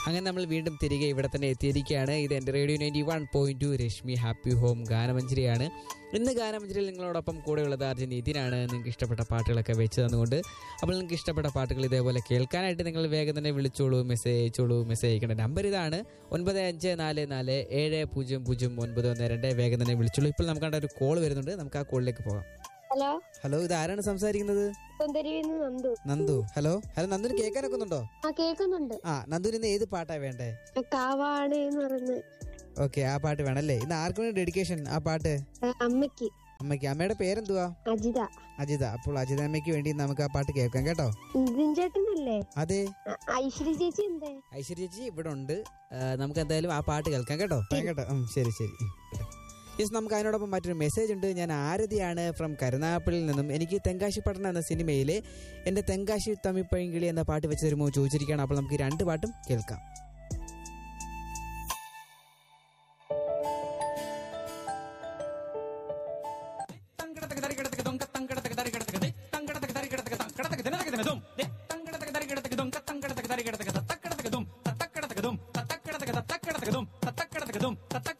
അങ്ങനെ നമ്മൾ വീണ്ടും തിരികെ ഇവിടെ തന്നെ എത്തിയിരിക്കുകയാണ് ഇത് എൻ്റെ radio ninety one point two Reshmi happy home ഗാനമഞ്ജരിയാണ് ഇന്ന് ഗാനമഞ്ജരിയിൽ നിങ്ങളോടൊപ്പം കൂടെയുള്ളത് അർജുൻ നിതിനാണ് നിങ്ങൾക്ക് ഇഷ്ടപ്പെട്ട പാട്ടുകളൊക്കെ വെച്ച് തന്നുകൊണ്ട് അപ്പോൾ നിങ്ങൾക്ക് ഇഷ്ടപ്പെട്ട പാട്ടുകൾ ഇതേപോലെ കേൾക്കാനായിട്ട് നിങ്ങൾ വേഗം തന്നെ വിളിച്ചോളൂ മെസ്സേജ് അയച്ചോളൂ മെസ്സേജ് അയക്കേണ്ട നമ്പർ ഇതാണ് ഒൻപത് അഞ്ച് നാല് നാല് ഏഴ് പൂജ്യം പൂജ്യം ഒൻപത് ഒന്ന് രണ്ട് വേഗം തന്നെ വിളിച്ചോളൂ ഇപ്പോൾ നമുക്ക് കണ്ട ഒരു കോൾ വരുന്നുണ്ട് നമുക്ക് ആ കോളിലേക്ക് പോകാം ഹലോ ഹലോ ഇത് ആരാണ് സംസാരിക്കുന്നത് സുന്ദരിന്ന് നന്ദു നന്ദു ഹലോ ഹലോ നന്ദുന് കേൾക്കാനൊക്കെ ഉണ്ടോ ആ കേൾക്കുന്നുണ്ട് ആ നന്ദുന് ഇന്ന് ഏത് പാട്ടാ വേണ്ടേ കാവാണ് എന്ന് പറയുന്നത് ഓക്കെ ആ പാട്ട് വേണല്ലേ ഇന്ന് ആർക്കും ഡെഡിക്കേഷൻ ആ പാട്ട് ആ, അമ്മയ്ക്ക് അമ്മയ്ക്ക് അമ്മയുടെ പേരെന്തുവാ അജിത അജിത അപ്പോൾ അജിത അമ്മയ്ക്ക് വേണ്ടി നമുക്ക് ആ പാട്ട് കേൾക്കാം കേട്ടോ ഇന്ത്യൻ ചേട്ടനല്ലേ അതെ ആ, ഐശ്വര്യ ചേച്ചി എന്തേ ഐശ്വര്യ ചേച്ചി ഇവിടെ ഉണ്ട് ആ, നമുക്ക് എന്തായാലും ആ പാട്ട് കേൾക്കാം കേട്ടോ കേട്ടോ ഉം, ശരി ശരി യെസ് നമുക്ക് അതിനോടൊപ്പം മറ്റൊരു മെസ്സേജ് ഉണ്ട് ഞാൻ ആരതിയാണ് ഫ്രം കരുനാഗപ്പള്ളിയിൽ നിന്നും എനിക്ക് തെങ്കാശി പട്ടണം എന്ന സിനിമയിലെ എൻ്റെ തെങ്കാശി തമിപ്പഴങ്കിളി എന്ന പാട്ട് വെച്ച് തരുമോ ചോദിച്ചിരിക്കുകയാണ് അപ്പോൾ നമുക്ക് രണ്ട് പാട്ടും കേൾക്കാം തത്തക്കടത്തക്കതും തത്തക്കടത്തക്കതും തത്തക്കടത്തക്കതും തത്തക്കടത്തക്കതും തത്തക്കടത്തക്കതും തത്തക്കടത്തക്കതും